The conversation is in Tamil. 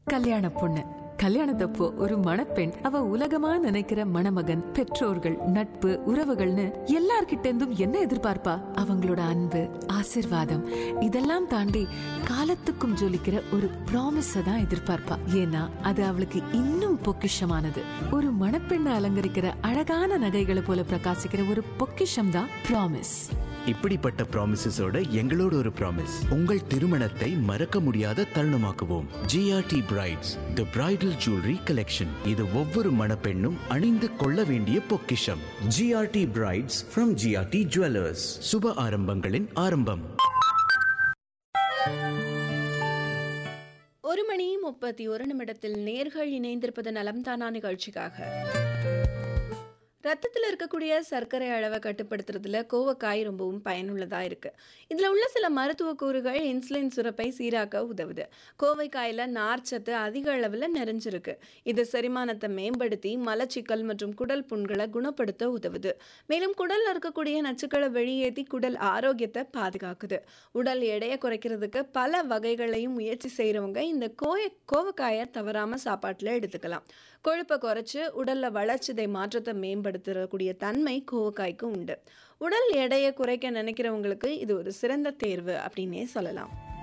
கல்யாண பொண்ணு கல்யாணத்தப்போ ஒரு மணப்பெண் அவ உலகமா நினைக்கிற மணமகன் பெற்றோர்கள் நட்பு உறவுகள்னு எல்லார்கிட்ட இருந்தும் என்ன எதிர்பார்ப்பா அவங்களோட அன்பு ஆசிர்வாதம் இதெல்லாம் தாண்டி காலத்துக்கும் ஜொலிக்கிற ஒரு ப்ராமிஸ தான் எதிர்பார்ப்பா ஏன்னா அது அவளுக்கு இன்னும் பொக்கிஷமானது ஒரு மணப்பெண்ணை அலங்கரிக்கிற அழகான நகைகளை போல பிரகாசிக்கிற ஒரு பொக்கிஷம் தான் ப்ராமிஸ் இப்படிப்பட்ட ப்ராமிசஸோட எங்களோட ஒரு ப்ராமிஸ் உங்கள் திருமணத்தை மறக்க முடியாத தருணமாக்குவோம் GRT brides the bridal jewellery collection இது ஒவ்வொரு மணப்பெண்ணும் அணிந்து கொள்ள வேண்டிய பொக்கிஷம் GRT brides from GRT jewellers சுப ஆரம்பங்களின் ஆரம்பம் ஒரு மணி முப்பத்தி ஒரு நிமிடத்தில் நேர்கள் இணைந்திருப்பது நலம்தானா நிகழ்ச்சிக்காக ரத்தத்தில் இருக்கக்கூடிய சர்க்கரை அளவை கட்டுப்படுத்துறதுல கோவக்காய் ரொம்பவும் பயனுள்ளதா இருக்கு இதுல உள்ள சில மருத்துவ கூறுகள் இன்சுலின் சுரப்பை சீராக்க உதவுது கோவைக்காயில நார்ச்சத்து அதிக அளவில் நிறைஞ்சிருக்கு இது செரிமானத்தை மேம்படுத்தி மலச்சிக்கல் மற்றும் குடல் புண்களை குணப்படுத்த உதவுது மேலும் குடல்ல இருக்கக்கூடிய நச்சுக்களை வெளியேற்றி குடல் ஆரோக்கியத்தை பாதுகாக்குது உடல் எடையை குறைக்கிறதுக்கு பல வகைகளையும் முயற்சி செய்கிறவங்க இந்த கோய கோவக்காயை தவறாம சாப்பாட்டில் எடுத்துக்கலாம் கொழுப்பை குறைச்சு உடல்ல வளர்ச்சிதை மாற்றத்தை மேம்படுத்தக்கூடிய தன்மை கோவக்காய்க்கு உண்டு உடல் எடையை குறைக்க நினைக்கிறவங்களுக்கு இது ஒரு சிறந்த தேர்வு அப்படின்னே சொல்லலாம்